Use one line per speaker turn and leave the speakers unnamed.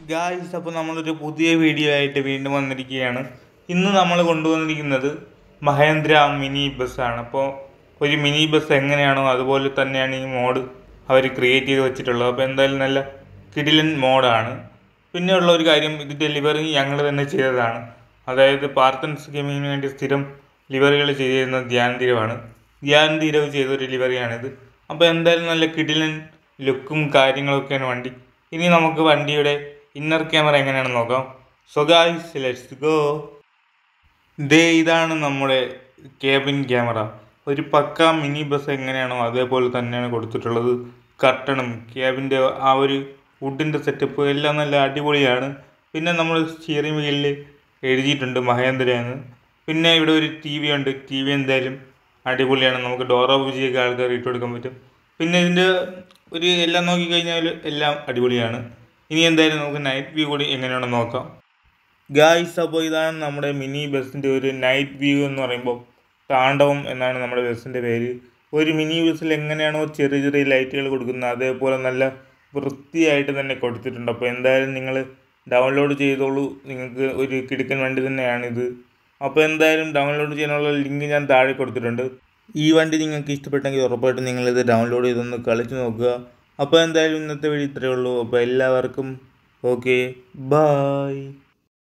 guys അപ്പോൾ നമ്മളൊരു പുതിയ വീഡിയോ ആയിട്ട് വീണ്ടും വന്നിരിക്കുകയാണ് ഇന്ന് നമ്മൾ കൊണ്ടുവന്നിരിക്കുന്നത് മഹേന്ദ്ര മിനി ബസ്സാണ് അപ്പോൾ ഒരു മിനി ബസ് എങ്ങനെയാണോ അതുപോലെ തന്നെയാണ് ഈ മോഡ് അവർ ക്രിയേറ്റ് ചെയ്ത് വെച്ചിട്ടുള്ളത് അപ്പോൾ എന്തായാലും നല്ല കിടിലൻ മോഡാണ് പിന്നെ ഉള്ള ഒരു കാര്യം ഇത് ഡെലിവറി ഞങ്ങൾ തന്നെ ചെയ്തതാണ് അതായത് പാർത്തൻസ് ഗെയിമിങ്ങിന് വേണ്ടി സ്ഥിരം ലിവറികൾ ചെയ്തിരുന്ന ധ്യാൻ തീരവാണ് ധ്യാൻ തീരവ് ചെയ്തൊരു ലിവറിയാണിത് അപ്പോൾ എന്തായാലും നല്ല കിടിലൻ ലുക്കും കാര്യങ്ങളൊക്കെയാണ് വണ്ടി ഇനി നമുക്ക് വണ്ടിയുടെ ഇന്നർ ക്യാമറ എങ്ങനെയാണെന്ന് നോക്കാം സോ ഗായ്സ് ലെറ്റ്സ് ഗോ ദേ ഇതാണ് നമ്മുടെ കേബിൻ ക്യാമറ ഒരു പക്ക മിനി ബസ് എങ്ങനെയാണോ അതേപോലെ തന്നെയാണ് കൊടുത്തിട്ടുള്ളത് കർട്ടണും ക്യാബിൻ്റെ ആ ഒരു വുഡിൻ്റെ സെറ്റപ്പ് എല്ലാം നല്ല അടിപൊളിയാണ് പിന്നെ നമ്മൾ സ്റ്റിയറിംഗ് വീലിൽ എഴുതിയിട്ടുണ്ട് മഹേന്ദ്ര എന്ന് പിന്നെ ഇവിടെ ഒരു ടി വി ഉണ്ട് ടി വി എന്തായാലും അടിപൊളിയാണ് നമുക്ക് ഡോറ പൂജയൊക്കെ ആൾക്കാർ ഇട്ട് കൊടുക്കാൻ പറ്റും പിന്നെ ഇതിൻ്റെ ഒരു എല്ലാം നോക്കിക്കഴിഞ്ഞാൽ എല്ലാം അടിപൊളിയാണ് ഇനി എന്തായാലും നമുക്ക് നൈറ്റ് വ്യൂ കൂടി എങ്ങനെയാണെന്ന് നോക്കാം ഗായ്സ് അപ്പോൾ ഇതാണ് നമ്മുടെ മിനി ബസ്സിൻ്റെ ഒരു നൈറ്റ് വ്യൂ എന്ന് പറയുമ്പോൾ താണ്ഡവം എന്നാണ് നമ്മുടെ ബസ്സിൻ്റെ പേര് ഒരു മിനി ബസ്സിൽ എങ്ങനെയാണോ ചെറിയ ചെറിയ ലൈറ്റുകൾ കൊടുക്കുന്നത് അതേപോലെ നല്ല വൃത്തിയായിട്ട് തന്നെ കൊടുത്തിട്ടുണ്ട് അപ്പോൾ എന്തായാലും നിങ്ങൾ ഡൗൺലോഡ് ചെയ്തോളൂ നിങ്ങൾക്ക് ഒരു കിടുക്കൻ വണ്ടി തന്നെയാണിത് അപ്പോൾ എന്തായാലും ഡൗൺലോഡ് ചെയ്യാനുള്ള ലിങ്ക് ഞാൻ താഴെ കൊടുത്തിട്ടുണ്ട് ഈ വണ്ടി നിങ്ങൾക്ക് ഇഷ്ടപ്പെട്ടെങ്കിൽ ഉറപ്പായിട്ടും നിങ്ങളിത് ഡൗൺലോഡ് ചെയ്തൊന്ന് കളിച്ച് നോക്കുക അപ്പോൾ എന്തായാലും ഇന്നത്തെ വീഡിയോ ഇത്രയേ ഉള്ളൂ അപ്പോൾ എല്ലാവർക്കും ഓക്കെ ബായ്